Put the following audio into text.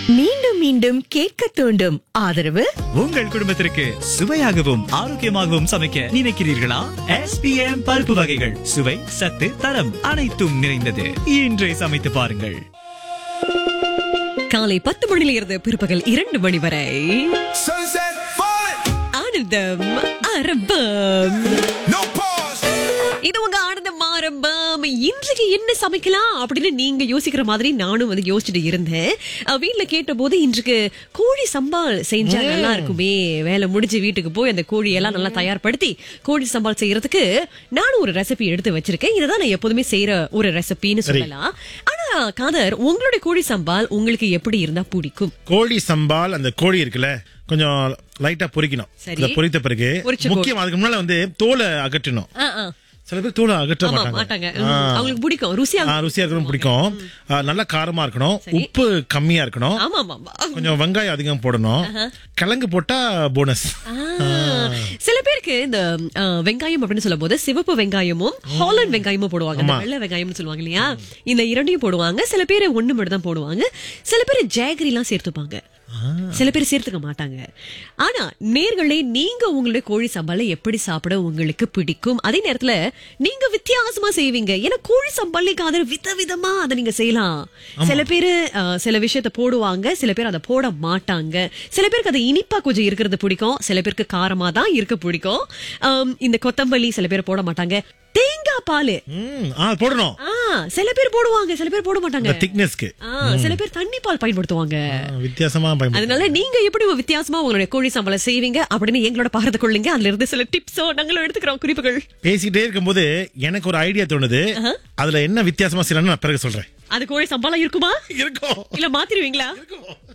மீண்டும் மீண்டும் கேட்க தூண்டும் ஆதரவு உங்கள் குடும்பத்திற்கு சுவையாகவும் ஆரோக்கியமாகவும் சமைக்க நினைக்கிறீர்களா எஸ்பிஎம் பருப்பு வகைகள் சுவை சத்து தரம் அனைத்தும் நிறைந்தது இன்றே சமைத்து பாருங்கள் காலை பத்து மணியில இருந்து பிற்பகல் இரண்டு மணி வரை Sunset falling, ஆனந்தம் ஆரம்பம் no pause. இது உங்க ஆனந்தம் ஆரம்பம் இன்றைக்கு என்ன சமைக்கலாம் அப்படின்னு நீங்க யோசிக்கிற மாதிரி நானும் வந்து யோசிச்சுட்டு இருந்தேன் அஹ் வீட்ல கேட்ட போது இன்றைக்கு கோழி சம்பால் செஞ்சா நல்லா இருக்குமே வேலை முடிஞ்சு வீட்டுக்கு போய் அந்த கோழி எல்லாம் நல்லா தயார்படுத்தி கோழி சம்பால் செய்யறதுக்கு நானும் ஒரு ரெசிபி எடுத்து வச்சிருக்கேன் இதுதான் நான் எப்போதுமே செய்யற ஒரு ரெசிபின்னு சொல்லலாம் ஆனா காதர் உங்களுடைய கோழி சம்பால் உங்களுக்கு எப்படி இருந்தா பிடிக்கும் கோழி சம்பால் அந்த கோழி இருக்குல்ல கொஞ்சம் லைட்டா பொரிக்கணும் சரி. இந்த பொரித்த பிறகு பொரிச்ச கோழி. முக்கியம் அதுக்கு முன்னால வந்து தோலை அகற்றணும் ஆ, ஆ. சில பேர் தோலை அகற்ற ஆமா மாட்டாங்க மாட்டாங்க ஆ. ம், அவங்களுக்கு பிடிக்கும் ருசியா ஆ, ருசியா இருக்கணும் பிடிக்கும் ஆ, நல்லா காரமா இருக்கணும் உப்பு கம்மியா இருக்கணும் ஆமா ஆமா ஆமா கொஞ்சம் வெங்காயம் அதிகம் போடணும் கிழங்கு போட்டா போனஸ் ஆ, சில பேருக்கு இந்த ஆ, வெங்காயம் அப்படின்னு சொல்லும் போது சிவப்பு வெங்காயமும் ஹாலண்ட் வெங்காயமும் போடுவாங்க இந்த வெள்ளை வெங்காயம்னு சொல்லுவாங்க இல்லையா இந்த இரண்டையும் போடுவாங்க சில பேர் ஒண்ணு மட்டும் தான் போடுவாங்க சில பேர் ஜாகரி எல்லாம் சேர்த்துப்பாங்க சில பேர் சேர்த்துக்க மாட்டாங்க ஆனா நேர்களே நீங்க உங்களுடைய கோழி சம்பாலை எப்படி சாப்பிட உங்களுக்கு பிடிக்கும் அதே நேரத்துல நீங்க வித்தியாசமா செய்வீங்க ஏன்னா கோழி சம்பாலைக்கு அதை விதவிதமா அதை நீங்க செய்யலாம் சில பேரு ஆ, சில விஷயத்த போடுவாங்க சில பேர் அதை போட மாட்டாங்க சில பேருக்கு அது இனிப்பா கொஞ்சம் இருக்கிறது பிடிக்கும் சில பேருக்கு காரமா தான் இருக்க பிடிக்கும் ஆம், இந்த கொத்தமல்லி சில பேர் போட மாட்டாங்க தேங்காய் பால் ம், ஆ போடணும் ஆ சில பேர் போடுவாங்க சில பேர் போட மாட்டாங்க இந்த திக்னஸ்க்கு ஆ, சில பேர் தண்ணி பால் பயன்படுத்துவாங்க வித்தியாசமா பயன்படுத்த அதனால நீங்க எப்படி ஒரு வித்தியாசமா உங்களுடைய கோழி சம்பளம் செய்வீங்க அப்படின்னு எங்களோட பாரத கொள்ளுங்க அதுல இருந்து சில டிப்ஸோ நாங்களும் எடுத்துக்கிறோம் குறிப்புகள் பேசிட்டே இருக்கும்போது எனக்கு ஒரு ஐடியா தோணுது அதுல என்ன வித்தியாசமா செய்யலாம்னு நான் பிறகு சொல்றேன் அது கோழி சம்பளம் இருக்குமா இருக்கும் இல்ல மாத்திருவீங்களா இருக்கும்